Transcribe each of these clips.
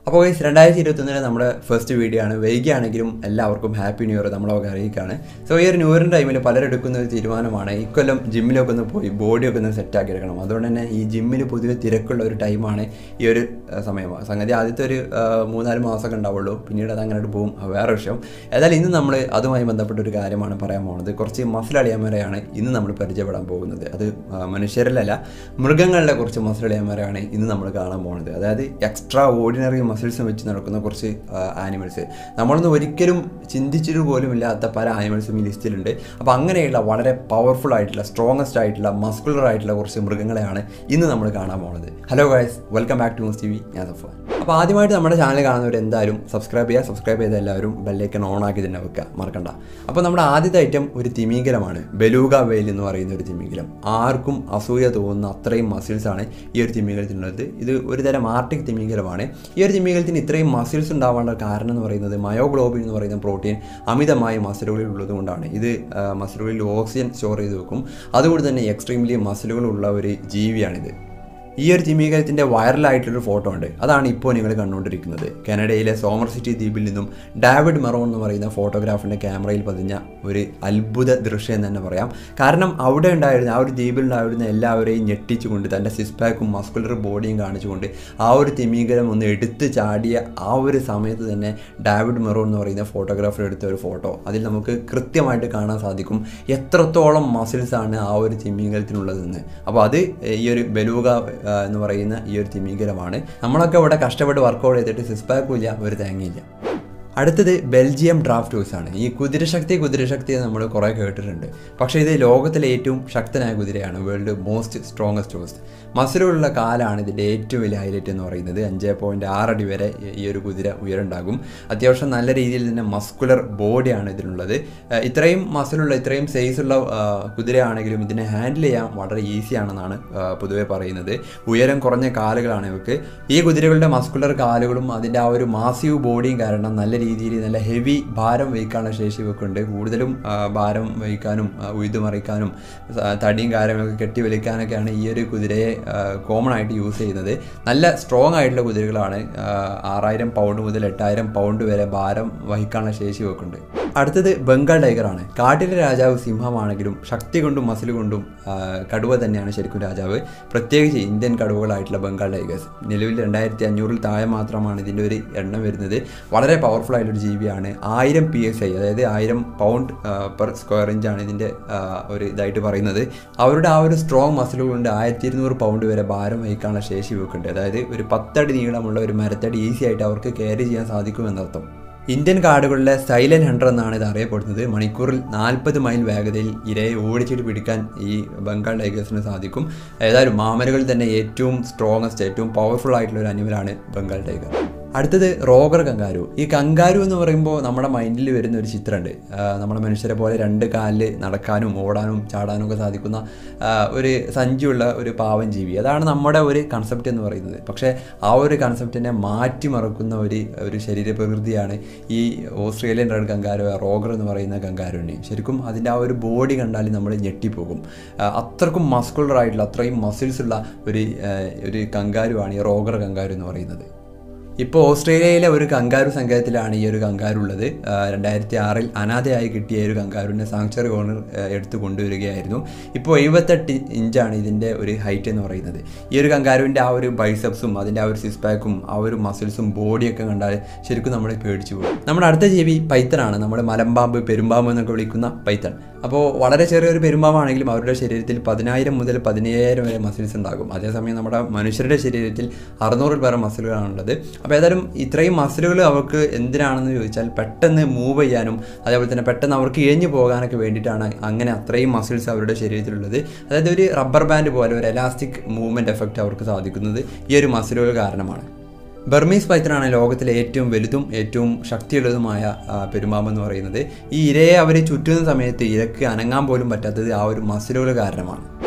അപ്പോൾ ഈ രണ്ടായിരത്തി ഇരുപത്തൊന്നിലെ നമ്മുടെ ഫസ്റ്റ് വീഡിയോ ആണ് വൈകിയാണെങ്കിലും എല്ലാവർക്കും ഹാപ്പി ന്യൂ ഇയർ നമ്മളൊക്കെ അറിയിക്കുകയാണ് സോ ഈ ഒരു ന്യൂ ഇയറിൻ്റെ ടൈമിൽ പലരും എടുക്കുന്ന ഒരു തീരുമാനമാണ് ഇക്കൊല്ലം ജിമ്മിലൊക്കെ ഒന്ന് പോയി ബോഡിയൊക്കെ ഒന്ന് സെറ്റാക്കി എടുക്കണം അതുകൊണ്ട് തന്നെ ഈ ജിമ്മിൽ പൊതുവെ തിരക്കുള്ള ഒരു ടൈമാണ് ഈ ഒരു ആ, സമയം സംഗതി ആദ്യത്തെ ഒരു ആ, മൂന്നാല് മാസമൊക്കെ ഉണ്ടാവുള്ളൂ പിന്നീട് അത് അങ്ങനെ പോകും അത് വേറെ വിഷയം ഏതായാലും ഇന്ന് നമ്മൾ അതുമായി ബന്ധപ്പെട്ട ഒരു കാര്യമാണ് പറയാൻ പോകുന്നത് കുറച്ച് മസിലളിയന്മാരെയാണ് ഇന്ന് നമ്മൾ പരിചയപ്പെടാൻ പോകുന്നത് അത് ആ, മനുഷ്യരിലല്ല മൃഗങ്ങളുടെ കുറച്ച് മസിലളിയന്മാരെയാണ് ഇന്ന് നമ്മൾ കാണാൻ പോകുന്നത് അതായത് എക്സ്ട്രാ ഓർഡിനറി മസിൽസ് വെച്ച് നടക്കുന്ന കുറച്ച് ആനിമൽസ് നമ്മളൊന്നും ഒരിക്കലും ചിന്തിച്ചിട്ട് പോലും ഇല്ലാത്ത പല ആനിമൽസും ഈ ലിസ്റ്റിലുണ്ട് അപ്പോൾ അങ്ങനെയുള്ള വളരെ പവർഫുൾ ആയിട്ടുള്ള സ്ട്രോങ്ങസ്റ്റ് ആയിട്ടുള്ള മസ്കുലർ ആയിട്ടുള്ള കുറച്ച് മൃഗങ്ങളെയാണ് ഇന്ന് നമ്മൾ കാണാൻ പോകുന്നത് hello guys welcome back to മൂസ് ടി വി ഞാൻ സഫാൻ അപ്പോൾ ആദ്യമായിട്ട് നമ്മുടെ ചാനൽ കാണുന്നവർ എന്തായാലും സബ്സ്ക്രൈബ് ചെയ്യുക സബ്സ്ക്രൈബ് ചെയ്ത എല്ലാവരും ബെല്ലൈക്കൺ ഓൺ ആക്കി തന്നെ വെക്കുക മറക്കണ്ട അപ്പോൾ നമ്മുടെ ആദ്യത്തെ ഐറ്റം ഒരു തിമിംഗലമാണ് ബലൂഗ വെയിൽ എന്ന് പറയുന്ന ഒരു തിമിംഗലം ആർക്കും അസൂയ തോന്നുന്ന അത്രയും മസിൽസ് ആണ് ഈ ഒരു തിമിംഗലത്തിനുള്ളത് ഇത് ഒരു തരം ആർട്ടിക് തിമിംഗലമാണ് ഈ ഒരു തിമിംഗലത്തിന് ഇത്രയും മസിൽസ് ഉണ്ടാവാനുള്ള കാരണം എന്ന് പറയുന്നത് മയോഗ്ലോബിൻ എന്ന് പറയുന്ന പ്രോട്ടീൻ അമിതമായ മസിലുകളിൽ ഉള്ളത് കൊണ്ടാണ് ഇത് ആ, മസിലുകളിൽ ഓക്സിജൻ സ്റ്റോർ ചെയ്ത് വെക്കും അതുകൊണ്ട് തന്നെ എക്സ്ട്രീംലി മസിലുകളുള്ള ഒരു ജീവിയാണിത് ഈ ഒരു തിമീകരത്തിൻ്റെ വൈറലായിട്ടുള്ളൊരു ഫോട്ടോ ഉണ്ട് അതാണ് ഇപ്പോൾ നിങ്ങൾ കണ്ടുകൊണ്ടിരിക്കുന്നത് കാനഡയിലെ സോമർ സിറ്റി ദ്വീപിൽ നിന്നും ഡാവിഡ് മെറോൺ എന്ന് പറയുന്ന ഫോട്ടോഗ്രാഫറിൻ്റെ ക്യാമറയിൽ പതിഞ്ഞ ഒരു അത്ഭുത ദൃശ്യം എന്ന് തന്നെ പറയാം കാരണം അവിടെ ഉണ്ടായിരുന്ന ആ ഒരു ദ്വീപിൽ ഉണ്ടായിരുന്ന എല്ലാവരെയും ഞെട്ടിച്ചുകൊണ്ട് തൻ്റെ സിക്സ് പാക്കും മസ്കുലർ ബോഡിയും കാണിച്ചുകൊണ്ട് ആ ഒരു തിമീകരം ഒന്ന് എടുത്ത് ചാടിയ ആ ഒരു സമയത്ത് തന്നെ ഡാവിഡ് മെറോൺ എന്ന് പറയുന്ന ഫോട്ടോഗ്രാഫർ എടുത്ത ഒരു ഫോട്ടോ അതിൽ നമുക്ക് കൃത്യമായിട്ട് കാണാൻ സാധിക്കും എത്രത്തോളം മസിൽസ് ആണ് ആ ഒരു തിമിംഗലത്തിനുള്ളതെന്ന് അപ്പോൾ അത് ഈ ഒരു ബലൂക ആ, എന്ന് പറയുന്ന ഈ ഒരു തിമിംഗലമാണ് നമ്മളൊക്കെ ഇവിടെ കഷ്ടപ്പെട്ട് വർക്കൗട്ട് ചെയ്തിട്ട് സിക്സ് പാക്കും ഇല്ല ഒരു തേങ്ങയില്ല അടുത്തത് ബെൽജിയം ഡ്രാഫ്റ്റ് ഹൗസ് ആണ് ഈ കുതിരശക്തി കുതിരശക്തി എന്ന് നമ്മൾ കുറേ കേട്ടിട്ടുണ്ട് പക്ഷേ ഇത് ലോകത്തിലെ ഏറ്റവും ശക്തനായ കുതിരയാണ് വേൾഡ് മോസ്റ്റ് സ്ട്രോങ്ങസ്റ്റ് ഹോസ്റ്റ് മസിലുള്ള കാലാണ് ഇതിൻ്റെ ഏറ്റവും വലിയ ഹൈലൈറ്റ് എന്ന് പറയുന്നത് അഞ്ച് പോയിൻറ്റ് ആറടി വരെ ഈ- ഈ ഒരു കുതിര ഉയരുണ്ടാകും അത്യാവശ്യം നല്ല രീതിയിൽ തന്നെ മസ്കുലർ ബോഡിയാണ് ഇതിനുള്ളത് ആ, ഇത്രയും മസിലുള്ള ഇത്രയും സൈസുള്ള കുതിരയാണെങ്കിലും ഇതിനെ ഹാൻഡിൽ ചെയ്യാൻ വളരെ ഈസി ആണെന്നാണ് ആ, പൊതുവെ പറയുന്നത് ഉയരം കുറഞ്ഞ കാലുകളാണ് ഇവർക്ക് ഈ കുതിരകളുടെ മസ്കുലർ കാലുകളും അതിൻ്റെ ആ ഒരു മാസീവ് ബോഡിയും കാരണം നല്ല രീതിയിൽ നല്ല ഹെവി ഭാരം വഹിക്കാനുള്ള ശേഷി ഇവക്കുണ്ട് കൂടുതലും ആ, ഭാരം വഹിക്കാനും ആ, ഉഴുതുമറിക്കാനും ആ, തടിയും കാര്യങ്ങളൊക്കെ കെട്ടി വലിക്കാനൊക്കെയാണ് ഈ ഒരു കുതിരയെ കോമൺ ആയിട്ട് യൂസ് ചെയ്യുന്നത് നല്ല സ്ട്രോങ് ആയിട്ടുള്ള കുതിരകളാണ് ആ, ആറായിരം പൗണ്ട് മുതൽ എട്ടായിരം പൗണ്ട് വരെ ഭാരം വഹിക്കാനുള്ള ശേഷി ഇവക്കുണ്ട് അടുത്തത് ബംഗാൾ ടൈഗറാണ് കാട്ടിലെ രാജാവ് സിംഹമാണെങ്കിലും ശക്തി കൊണ്ടും മസിൽ കൊണ്ടും ആ, കടുവ തന്നെയാണ് ശരിക്കും രാജാവ് പ്രത്യേകിച്ച് ഇന്ത്യൻ കടുവകളായിട്ടുള്ള ബംഗാൾ ടൈഗേഴ്സ് നിലവിൽ രണ്ടായിരത്തി അഞ്ഞൂറിൽ താഴെ മാത്രമാണ് ഇതിൻ്റെ ഒരു എണ്ണം വരുന്നത് വളരെ പവർഫുൾ ആയിട്ടുള്ള ഒരു ജീവിയാണ് ആയിരം പി എസ് ഐ അതായത് ആയിരം പൗണ്ട് പെർ സ്ക്വയർ ഇഞ്ചാണ് ഇതിൻ്റെ ആ, ഒരു ഇതായിട്ട് പറയുന്നത് അവരുടെ ആ ഒരു സ്ട്രോങ് മസിലുകൾ കൊണ്ട് ആയിരത്തി ഇരുന്നൂറ് പൗണ്ട് വരെ ഭാരം വഹിക്കാനുള്ള ശേഷി ഇവക്കുണ്ട് അതായത് ഒരു പത്തടി നീളമുള്ള ഒരു മരത്തടി ഈസി ആയിട്ട് അവർക്ക് ക്യാരി ചെയ്യാൻ സാധിക്കുമെന്നർത്ഥം ഇന്ത്യൻ കാടുകളിലെ സൈലന്റ് ഹണ്ടർ എന്നാണ് ഇത് അറിയപ്പെടുന്നത് മണിക്കൂറിൽ നാൽപ്പത് മൈൽ വേഗതയിൽ ഇരയെ ഓടിച്ചിട്ട് പിടിക്കാൻ ഈ ബംഗാൾ ടൈഗേഴ്സിന് സാധിക്കും ഏതായാലും മാമലുകളിൽ തന്നെ ഏറ്റവും സ്ട്രോങ്ങസ്റ്റ് ഏറ്റവും പവർഫുൾ ആയിട്ടുള്ള ഒരു അനിമലാണ് ബംഗാൾ ടൈഗർ അടുത്തത് റോഗർ കങ്കാരു ഈ കങ്കാരു എന്ന് പറയുമ്പോൾ നമ്മുടെ മൈൻഡിൽ വരുന്ന ഒരു ചിത്രമുണ്ട് ആ, നമ്മുടെ മനുഷ്യരെ പോലെ രണ്ട് കാലിൽ നടക്കാനും ഓടാനും ചാടാനും ഒക്കെ സാധിക്കുന്ന ആ, ഒരു സഞ്ചിയുള്ള ഒരു പാവൻ ജീവി അതാണ് നമ്മുടെ ഒരു കൺസെപ്റ്റ് എന്ന് പറയുന്നത് പക്ഷേ ആ ഒരു കൺസെപ്റ്റിനെ മാറ്റിമറക്കുന്ന ഒരു ഒരു ശരീര പ്രകൃതിയാണ് ഈ ഓസ്ട്രേലിയൻ റെഡ് കങ്കാരു റോഗർ എന്ന് പറയുന്ന കങ്കാരുവിന് ശരിക്കും അതിൻ്റെ ആ ഒരു ബോഡി കണ്ടാൽ നമ്മൾ ഞെട്ടിപ്പോകും ആ, അത്രക്കും മസ്കുലർ ആയിട്ടുള്ള അത്രയും മസിൽസ് ഉള്ള ഒരു ആ, ഒരു കങ്കാരുവാണ് ഈ റോഗർ കങ്കാരു എന്ന് പറയുന്നത് ഇപ്പോൾ ഓസ്ട്രേലിയയിലെ ഒരു കങ്കാരു സംഘത്തിലാണ് ഈ ഒരു കങ്കാരു ഉള്ളത് രണ്ടായിരത്തി ആറിൽ അനാഥയായി കിട്ടിയ ഒരു കങ്കാരുവിനെ സാങ്ച്വറി ഓണർ എടുത്തു കൊണ്ടുവരികയായിരുന്നു ഇപ്പോൾ എഴുപത്തെട്ട് ഇഞ്ചാണ് ഇതിൻ്റെ ഒരു ഹൈറ്റ് എന്ന് പറയുന്നത് ഈ ഒരു കങ്കാരുവിൻ്റെ ആ ഒരു ബൈസപ്സും അതിൻ്റെ ആ ഒരു സിക്സ് പാക്കും ആ ഒരു മസിൽസും ബോഡിയൊക്കെ കണ്ടാൽ ശരിക്കും നമ്മൾ പേടിച്ചു പോകും നമ്മുടെ അടുത്ത ജീവി പൈത്തനാണ് നമ്മുടെ മലമ്പാമ്പ് പെരുമ്പാമ്പ് എന്നൊക്കെ വിളിക്കുന്ന പൈത്തൺ അപ്പോൾ വളരെ ചെറിയൊരു പെരുമ്പാമ്പാണെങ്കിലും അവരുടെ ശരീരത്തിൽ പതിനായിരം മുതൽ പതിനയ്യായിരം വരെ മസിൽസ് ഉണ്ടാകും അതേസമയം നമ്മുടെ മനുഷ്യരുടെ ശരീരത്തിൽ അറുന്നൂറിൽ പേരെ മസിലുകളാണുള്ളത് അപ്പോൾ ഏതായാലും ഇത്രയും മസിലുകൾ അവർക്ക് എന്തിനാണെന്ന് ചോദിച്ചാൽ പെട്ടെന്ന് മൂവ് ചെയ്യാനും അതേപോലെ തന്നെ പെട്ടെന്ന് അവർക്ക് ഇഴഞ്ഞു പോകാനൊക്കെ വേണ്ടിയിട്ടാണ് അങ്ങനെ അത്രയും മസിൽസ് അവരുടെ ശരീരത്തിലുള്ളത് അതായത് ഒരു റബ്ബർ ബാൻഡ് പോലെ ഒരു എലാസ്റ്റിക് മൂവ്മെൻറ്റ് എഫക്റ്റ് അവർക്ക് സാധിക്കുന്നത് ഈ ഒരു മസിലുകൾ കാരണമാണ് ബർമീസ് പൈത്തനാണ് ലോകത്തിലെ ഏറ്റവും വലുതും ഏറ്റവും ശക്തിയുള്ളതുമായ ആ, പെരുമാമ്പ് എന്ന് പറയുന്നത് ഈ ഇരയെ അവർ ചുറ്റുന്ന സമയത്ത് ഇരക്ക് അനങ്ങാൻ പോലും പറ്റാത്തത് ആ ഒരു മസിലുകൾ കാരണമാണ്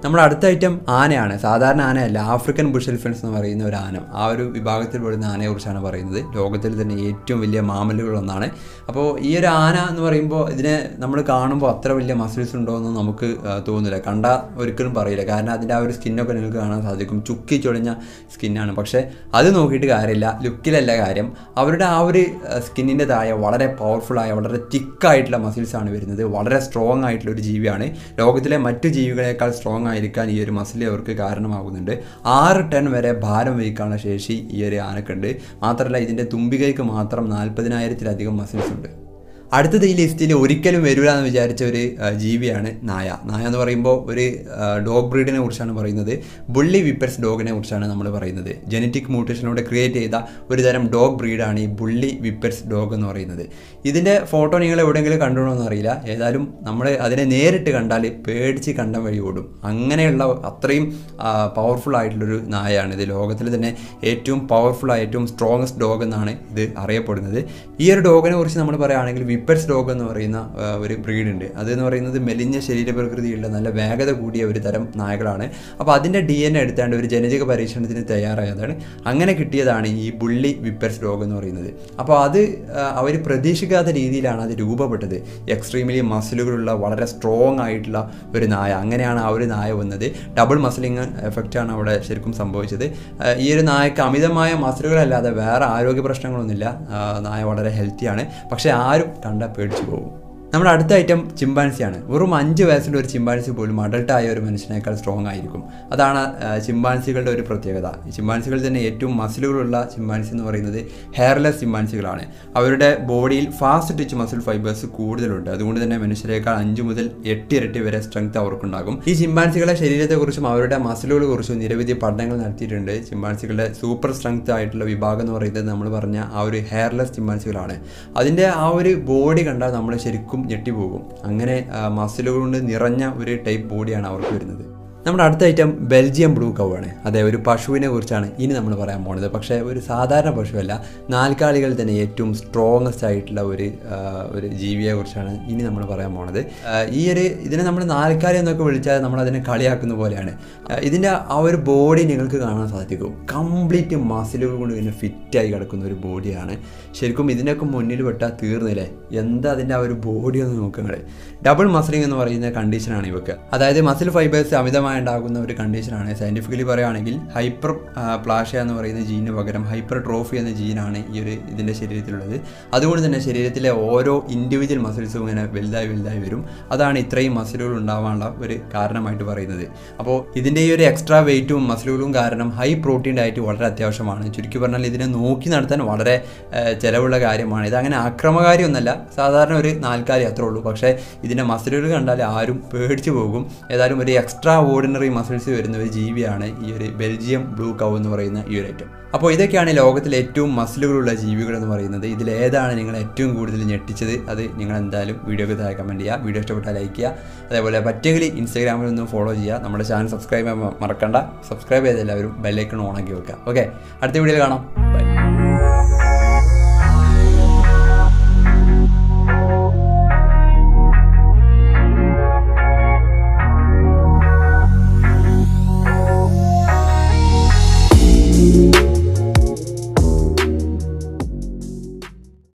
നമ്മുടെ അടുത്ത ഐറ്റം ആനയാണ് സാധാരണ ആനയല്ല ആഫ്രിക്കൻ ബുഷ് എലിഫൻസ് എന്ന് പറയുന്ന ഒരു ആന ആ ഒരു വിഭാഗത്തിൽ പെടുന്ന ആനയെക്കുറിച്ചാണ് പറയുന്നത് ലോകത്തിൽ തന്നെ ഏറ്റവും വലിയ മാമലുകളൊന്നാണ് അപ്പോൾ ഈ ഒരു ആന എന്ന് പറയുമ്പോൾ ഇതിനെ നമ്മൾ കാണുമ്പോൾ അത്ര വലിയ മസിൽസ് ഉണ്ടോ എന്ന് നമുക്ക് ആ, തോന്നില്ല കണ്ട ഒരിക്കലും പറയില്ല കാരണം അതിൻ്റെ ആ ഒരു സ്കിന്നൊക്കെ നിങ്ങൾക്ക് കാണാൻ സാധിക്കും ചുക്കി ചൊളിഞ്ഞ സ്കിന്നാണ് പക്ഷേ അത് നോക്കിയിട്ട് കാര്യമില്ല ലുക്കിലല്ല കാര്യം അവരുടെ ആ ഒരു സ്കിന്നിൻ്റെ താഴെ വളരെ പവർഫുള്ളായ വളരെ തിക്കായിട്ടുള്ള മസിൽസാണ് വരുന്നത് വളരെ സ്ട്രോങ് ആയിട്ടുള്ള ഒരു ജീവിയാണ് ലോകത്തിലെ മറ്റു ജീവികളെക്കാൾ സ്ട്രോങ് ആയിരിക്കാൻ ഈ ഒരു മസിൽ അവർക്ക് കാരണമാകുന്നുണ്ട് ആറ് ടൺ വരെ ഭാരം വഹിക്കാനുള്ള ശേഷി ഈ ഒരു ആനക്കുണ്ട് മാത്രമല്ല ഇതിൻ്റെ തുമ്പികൈക്ക് മാത്രം നാൽപ്പതിനായിരത്തിലധികം മസിൽസ് ഉണ്ട് അടുത്തത് ഈ ലിസ്റ്റിൽ ഒരിക്കലും വരില്ല എന്ന് വിചാരിച്ച ഒരു ആ, ജീവിയാണ് നായ നായ എന്ന് പറയുമ്പോൾ ഒരു ഡോഗ് ബ്രീഡിനെ കുറിച്ചാണ് പറയുന്നത് ബുള്ളി വിപ്പേഴ്സ് ഡോഗിനെ കുറിച്ചാണ് നമ്മൾ പറയുന്നത് ജനറ്റിക് മ്യൂട്ടേഷനിലൂടെ ക്രിയേറ്റ് ചെയ്ത ഒരു തരം ഡോഗ് ബ്രീഡാണ് ഈ ബുള്ളി വിപ്പേഴ്സ് ഡോഗ് എന്ന് പറയുന്നത് ഇതിൻ്റെ ഫോട്ടോ നിങ്ങൾ എവിടെയെങ്കിലും കണ്ടുകൊണ്ടോന്ന് അറിയില്ല ഏതായാലും നമ്മൾ അതിനെ നേരിട്ട് കണ്ടാൽ പേടിച്ച് കണ്ടം വഴി ഓടും അങ്ങനെയുള്ള അത്രയും പവർഫുൾ ആയിട്ടുള്ളൊരു നായയാണ് ഇത് ലോകത്തിൽ തന്നെ ഏറ്റവും പവർഫുൾ ആയ ഏറ്റവും സ്ട്രോങ്ങസ്റ്റ് ഡോഗ് എന്നാണ് ഇത് അറിയപ്പെടുന്നത് ഈ ഒരു ഡോഗിനെ കുറിച്ച് നമ്മൾ പറയുകയാണെങ്കിൽ വിപ്പേഴ്സ് ഡോഗ് എന്ന് പറയുന്ന ആ, ഒരു ബ്രീഡ് ഉണ്ട് അതെന്ന് പറയുന്നത് മെലിഞ്ഞ ശരീരപ്രകൃതിയുള്ള നല്ല വേഗത കൂടിയ ഒരു തരം നായകളാണ് അപ്പോൾ അതിൻ്റെ ഡി എൻ എ എടുത്താണ്ട് ഒരു ജനിതക പരീക്ഷണത്തിന് തയ്യാറായതാണ് അങ്ങനെ കിട്ടിയതാണ് ഈ ബുള്ളി വിപ്പേഴ്സ് ഡോഗ് എന്ന് പറയുന്നത് അപ്പോൾ അത് അവർ പ്രതീക്ഷിക്കാത്ത രീതിയിലാണ് അത് രൂപപ്പെട്ടത് എക്സ്ട്രീംലി മസിലുകളുള്ള വളരെ സ്ട്രോങ് ആയിട്ടുള്ള ഒരു നായ അങ്ങനെയാണ് ആ ഒരു നായ വന്നത് ഡബിൾ മസിലിങ് എഫക്റ്റാണ് അവിടെ ശരിക്കും സംഭവിച്ചത് ആ, ഈ ഒരു നായക്ക് അമിതമായ മസിലുകളല്ലാതെ വേറെ ആരോഗ്യ പ്രശ്നങ്ങളൊന്നുമില്ല ആ, നായ വളരെ ഹെൽത്തിയാണ് പക്ഷേ ആരും കണ്ട പേടിച്ചു പോകും നമ്മുടെ അടുത്ത ഐറ്റം ചിമ്പാൻസിയാണ് വെറും അഞ്ച് വയസ്സുള്ള ഒരു ചിമ്പാൻസി പോലും അഡൾട്ടായ ഒരു മനുഷ്യനേക്കാൾ സ്ട്രോങ് ആയിരിക്കും അതാണ് ആ, ചിമ്പാൻസികളുടെ ഒരു പ്രത്യേകത ഈ ചിമ്പാൻസികളിൽ തന്നെ ഏറ്റവും മസിലുകളുള്ള ചിമ്പാൻസി എന്ന് പറയുന്നത് ഹെയർലെസ് ചിമ്പാൻസികളാണ് അവരുടെ ബോഡിയിൽ ഫാസ്റ്റ് ടിച്ച് മസിൽ ഫൈബേഴ്സ് കൂടുതലുണ്ട് അതുകൊണ്ട് തന്നെ മനുഷ്യരെക്കാൾ അഞ്ച് മുതൽ എട്ട് ഇരട്ടി വരെ സ്ട്രെങ്ത് അവർക്കുണ്ടാകും ഈ ചിമ്പാൻസികളുടെ ശരീരത്തെക്കുറിച്ചും അവരുടെ മസിലുകളെ കുറിച്ചും നിരവധി പഠനങ്ങൾ നടത്തിയിട്ടുണ്ട് ചിമ്പാൻസികളുടെ സൂപ്പർ സ്ട്രെങ്ത് ആയിട്ടുള്ള വിഭാഗം എന്ന് പറയുന്നത് നമ്മൾ പറഞ്ഞ ആ ഒരു ഹെയർലെസ് ചിമ്പാൻസികളാണ് അതിൻ്റെ ആ ഒരു ബോഡി കണ്ടാൽ നമ്മൾ ശരിക്കും ഞെട്ടിപ്പോകും അങ്ങനെ മസിലുകൾ കൊണ്ട് നിറഞ്ഞ ഒരു ടൈപ്പ് ബോഡിയാണ് അവർക്ക് വരുന്നത് നമ്മുടെ അടുത്ത ഐറ്റം ബെൽജിയം ബ്ലൂ കൗ ആണ് അതെ ഒരു പശുവിനെ കുറിച്ചാണ് ഇനി നമ്മൾ പറയാൻ പോണത് പക്ഷേ ഒരു സാധാരണ പശുവല്ല നാൽക്കാലികളിൽ തന്നെ ഏറ്റവും സ്ട്രോങ്ങസ്റ്റ് ആയിട്ടുള്ള ഒരു ആ, ഒരു ജീവിയെ കുറിച്ചാണ് ഇനി നമ്മൾ പറയാൻ പോണത് ആ, ഈ ഒരു ഇതിനെ നമ്മൾ നാൽക്കാലി എന്നൊക്കെ വിളിച്ചാൽ നമ്മൾ അതിനെ കളിയാക്കുന്ന പോലെയാണ് ആ, ഇതിൻ്റെ ആ ഒരു ബോഡി നിങ്ങൾക്ക് കാണാൻ സാധിക്കും കംപ്ലീറ്റ് മസിലുകൾ കൊണ്ട് ഇങ്ങനെ ഫിറ്റായി കിടക്കുന്ന ഒരു ബോഡിയാണ് ശരിക്കും ഇതിനൊക്കെ മുന്നിൽ പെട്ടാൽ തീർന്നില്ലേ എന്താ അതിൻ്റെ ആ ഒരു ബോഡി ഒന്ന് നോക്കുക ഡബിൾ മസിലിംഗ് എന്ന് പറയുന്ന കണ്ടീഷനാണ് ഇവക്ക് അതായത് മസിൽ ഫൈബേഴ്സ് അമിതമായി ഉണ്ടാകുന്ന ഒരു കണ്ടീഷനാണ് സയൻറ്റിഫിക്കലി പറയുകയാണെങ്കിൽ ഹൈപ്പർ പ്ലാഷ്യ എന്ന് പറയുന്ന ജീനിന് പകരം ഹൈപ്പർ ട്രോഫി എന്ന ജീനാണ് ഈ ഒരു ഇതിൻ്റെ ശരീരത്തിലുള്ളത് അതുകൊണ്ട് തന്നെ ശരീരത്തിലെ ഓരോ ഇൻഡിവിജ്വൽ മസിൽസും ഇങ്ങനെ വലുതായി വലുതായി വരും അതാണ് ഇത്രയും മസിലുകൾ ഉണ്ടാവാനുള്ള ഒരു കാരണമായിട്ട് പറയുന്നത് അപ്പോൾ ഇതിൻ്റെ ഈ ഒരു എക്സ്ട്രാ വെയിറ്റും മസിലുകളും കാരണം ഹൈ പ്രോട്ടീൻ ഡയറ്റ് വളരെ അത്യാവശ്യമാണ് ചുരുക്കി പറഞ്ഞാൽ ഇതിനെ നോക്കി നടത്താൻ വളരെ ഏഹ്, ചിലവുള്ള കാര്യമാണ് ഇതങ്ങനെ ആക്രമകാരിയൊന്നല്ല സാധാരണ ഒരു നാൽക്കാലി അത്രേ ഉള്ളൂ പക്ഷേ ഇതിൻ്റെ മസിലുകൾ കണ്ടാൽ ആരും പേടിച്ചു പോകും ഏതായാലും ഒരു എക്സ്ട്രാ ഓർഡിനറി മസിൽസ് വരുന്ന ഒരു ജീവിയാണ് ഈ ഒരു ബെൽജിയം ബ്ലൂ കൗ എന്ന് പറയുന്ന ഈ ഒരു ഐറ്റം അപ്പോൾ ഇതൊക്കെയാണ് ലോകത്തിലെ ഏറ്റവും മസിലുകളുള്ള ജീവികൾ എന്ന് പറയുന്നത് ഇതിൽ ഏതാണ് നിങ്ങൾ ഏറ്റവും കൂടുതൽ ഞെട്ടിച്ചത് അത് നിങ്ങൾ എന്തായാലും വീഡിയോക്ക് താഴെ കമൻറ്റ് ചെയ്യുക വീഡിയോ ഇഷ്ടപ്പെട്ടാൽ ലൈക്ക് ചെയ്യുക അതേപോലെ പറ്റുമെങ്കിൽ ഇൻസ്റ്റാഗ്രാമിൽ ഒന്ന് ഫോളോ ചെയ്യുക നമ്മുടെ ചാനൽ സബ്സ്ക്രൈബ് ചെയ്യാൻ മറക്കണ്ട സബ്സ്ക്രൈബ് ചെയ്ത എല്ലാവരും ബെല്ലൈക്കൺ ഓണാക്കി വെക്കുക ഓക്കെ അടുത്ത വീഡിയോയിൽ കാണാം